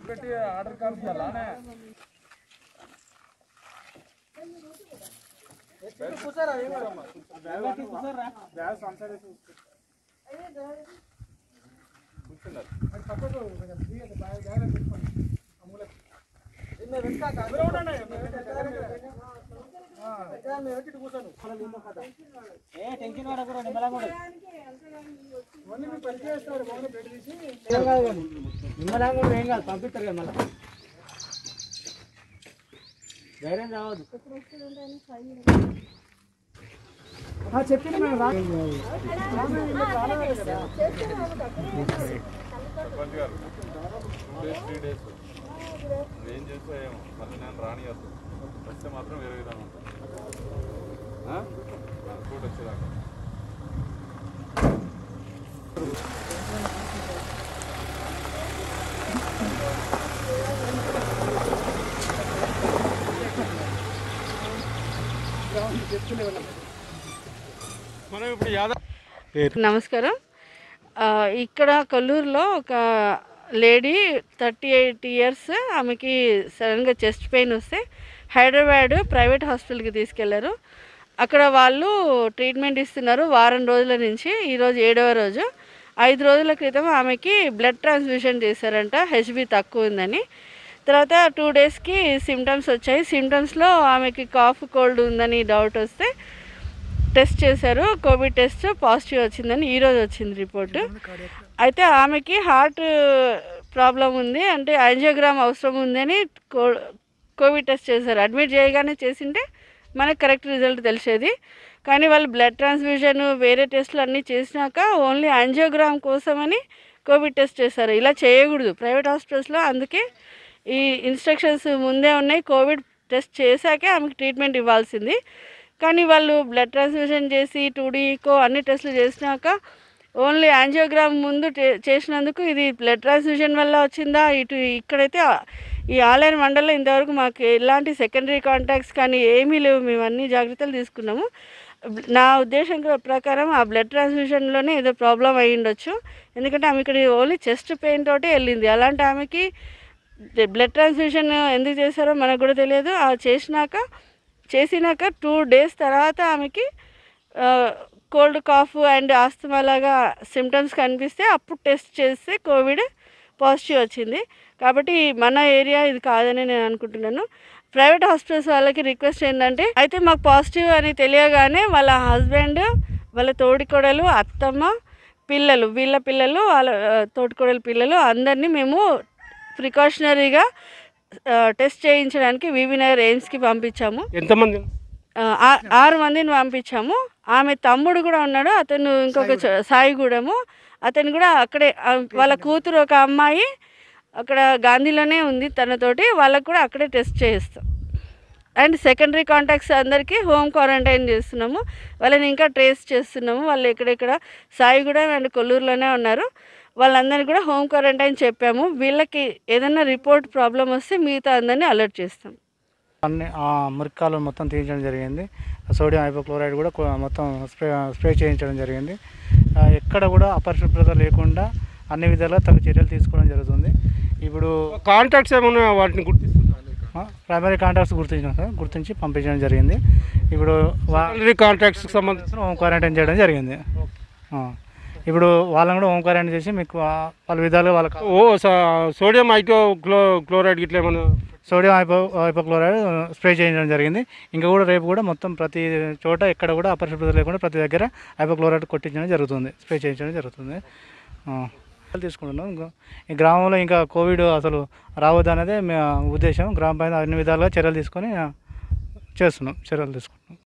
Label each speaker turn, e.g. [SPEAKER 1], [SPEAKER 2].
[SPEAKER 1] పెట్టి order copy అలానే
[SPEAKER 2] నిమ్మలంగా ఏం కాదు పంపిస్తారు కదా మళ్ళీ ధైర్యం రావద్దు చెప్పింది మేము రా
[SPEAKER 1] సర్పంచ్ గారు టూ డేస్ త్రీ డేస్ ఏం చేస్తా ఏమో మళ్ళీ నేను రాని వస్తే మాత్రం వేరే విధంగా ఉంటుంది ఫుడ్ వచ్చేదాకా మనం ఇప్పుడు యాదవ్
[SPEAKER 3] నమస్కారం ఆ, ఇక్కడ కొల్లూరులో ఒక లేడీ థర్టీ ఎయిట్ ఇయర్స్ ఆమెకి సడన్గా చెస్ట్ పెయిన్ వస్తే హైదరాబాద్ ప్రైవేట్ హాస్పిటల్కి తీసుకెళ్లారు అక్కడ వాళ్ళు ట్రీట్మెంట్ ఇస్తున్నారు వారం రోజుల నుంచి ఈరోజు ఏడవ రోజు ఐదు రోజుల క్రితం ఆమెకి బ్లడ్ ట్రాన్స్ఫ్యూషన్ చేశారంట హెచ్బి తక్కువ ఉందని తర్వాత టూ డేస్కి సిమ్టమ్స్ వచ్చాయి సిమ్టమ్స్లో ఆమెకి కాఫ్ కోల్డ్ ఉందని డౌట్ వస్తే టెస్ట్ చేశారు కోవిడ్ టెస్ట్ పాజిటివ్ వచ్చిందని ఈరోజు వచ్చింది రిపోర్టు అయితే ఆమెకి హార్ట్ ప్రాబ్లం ఉంది అంటే యాంజియోగ్రామ్ అవసరం ఉందని కో కోవిడ్ టెస్ట్ చేశారు అడ్మిట్ చేయగానే చేసింటే మనకు కరెక్ట్ రిజల్ట్ తెలిసేది కానీ వాళ్ళు బ్లడ్ ట్రాన్స్ఫ్యూజన్ వేరే టెస్ట్లు అన్నీ చేసినాక ఓన్లీ యాంజియోగ్రామ్ కోసమని కోవిడ్ టెస్ట్ చేశారు ఇలా చేయకూడదు ప్రైవేట్ హాస్పిటల్స్లో అందుకే ఈ ఇన్స్ట్రక్షన్స్ ముందే ఉన్నాయి కోవిడ్ టెస్ట్ చేశాకే ఆమెకు ట్రీట్మెంట్ ఇవ్వాల్సింది కానీ వాళ్ళు బ్లడ్ ట్రాన్స్ఫ్యూజన్ చేసి టూడీకో అన్ని టెస్టులు చేసినాక ఓన్లీ యాంజియోగ్రామ్ ముందు టే- చేసినందుకు ఇది బ్లడ్ ట్రాన్స్ఫ్యూజన్ వల్ల వచ్చిందా ఇటు ఇక్కడైతే ఆ- ఈ ఆలయం మండలంలో ఇంతవరకు మాకు ఎలాంటి సెకండరీ కాంటాక్ట్స్ కానీ ఏమీ లేవు మేము అన్ని జాగ్రత్తలు తీసుకున్నాము నా ఉద్దేశం ప్ర- ప్రకారం ఆ బ్లడ్ ట్రాన్స్ఫ్యూషన్లోనే ఏదో ప్రాబ్లం అయి ఉండొచ్చు ఎందుకంటే ఆమె ఇక్కడ ఓన్లీ చెస్ట్ పెయిన్ తోటి వెళ్ళింది అలాంటి ఆమెకి బ్లడ్ ట్రాన్స్ఫ్యూషన్ ఎందుకు చేశారో మనకు కూడా తెలియదు ఆ చేసినాక చేసినాక టూ డేస్ తర్వాత ఆమెకి కోల్డ్ కాఫ్ అండ్ ఆస్తమా లాగా సిమ్టమ్స్ కనిపిస్తే అప్పుడు టెస్ట్ చేస్తే కోవిడ్ పాజిటివ్ వచ్చింది కాబట్టి మన ఏరియా ఇది కాదని నేను అనుకుంటున్నాను ప్రైవేట్ హాస్పిటల్స్ వాళ్ళకి రిక్వెస్ట్ ఏంటంటే అయితే మాకు పాజిటివ్ అని తెలియగానే వాళ్ళ హస్బెండ్ వాళ్ళ తోడికోడలు అత్తమ్మ పిల్లలు వీళ్ళ పిల్లలు వాళ్ళ ఆ, తోటికోడలు పిల్లలు అందరినీ మేము ప్రికాషనరీగా టెస్ట్ చేయించడానికి వివి నగర్ ఎయిమ్స్కి పంపించాము
[SPEAKER 4] ఎంతమంది
[SPEAKER 3] ఆ, ఆ- ఆరు మందిని పంపించాము ఆమె తమ్ముడు కూడా ఉన్నాడు అతను ఇంకొక చ- సాయిగూడెము అతను కూడా అక్కడే ఆ, వాళ్ళ కూతురు ఒక అమ్మాయి అక్కడ గాంధీలోనే ఉంది తనతోటి వాళ్ళకు కూడా అక్కడే టెస్ట్ చేయిస్తాం అండ్ సెకండరీ కాంటాక్ట్స్ అందరికీ హోమ్ క్వారంటైన్ చేస్తున్నాము వాళ్ళని ఇంకా ట్రేస్ చేస్తున్నాము వాళ్ళు ఎక్కడెక్కడ సాయిగూడెం అండ్ కొల్లూరులోనే ఉన్నారు వాళ్ళందరినీ కూడా హోమ్ క్వారంటైన్ చెప్పాము వీళ్ళకి ఏదైనా రిపోర్ట్ ప్రాబ్లం వస్తే మిగతా అందరినీ అలర్ట్ చేస్తాం
[SPEAKER 2] అన్ని ఆ మురికాలు మొత్తం తీయించడం జరిగింది సోడియం హైపోక్లోరైడ్ కూడా కొ- మొత్తం స్ప్రే స్ప్రే చేయించడం జరిగింది ఆ, ఎక్కడ కూడా అపరిశుభ్రత లేకుండా అన్ని విధాలుగా తగు చర్యలు తీసుకోవడం జరుగుతుంది ఇప్పుడు
[SPEAKER 4] కాంటాక్ట్స్ ఏమైనా వాటిని గుర్తిస్తున్నారు
[SPEAKER 2] ప్రైమరీ కాంటాక్ట్స్ గుర్తించాం సార్ గుర్తించి పంపించడం జరిగింది ఇప్పుడు వా-
[SPEAKER 4] కాంటాక్ట్స్కి సంబంధించి
[SPEAKER 2] హోమ్ క్వారంటైన్ చేయడం జరిగింది ఆ. ఇప్పుడు వాళ్ళని కూడా హోమ్ క్వారంటైన్ చేసి మీకు ఆ పలు విధాలుగా వాళ్ళకి
[SPEAKER 4] ఓ స- సోడియం ఐకో క్లో క్లోరైడ్ గిట్ల ఏమైనా
[SPEAKER 2] సోడియం హైపో హైపోక్లోరైడ్ స్ప్రే చేయడం జరిగింది ఇంకా కూడా రేపు కూడా మొత్తం ప్రతి చోట ఎక్కడ కూడా అపరిశుభ్రత లేకుండా ప్రతి దగ్గర హైపోక్లోరైడ్ కొట్టించడం జరుగుతుంది స్ప్రే చేయించడం జరుగుతుంది ఆ. తీసుకుంటున్నాం ఇంకా ఈ గ్రామంలో ఇంకా కోవిడ్ అసలు రావద్దు అనేదే మా ఉద్దేశం గ్రామం పైన అన్ని విధాలుగా చర్యలు తీసుకొని ఆ, చేస్తున్నాం చర్యలు తీసుకుంటున్నాం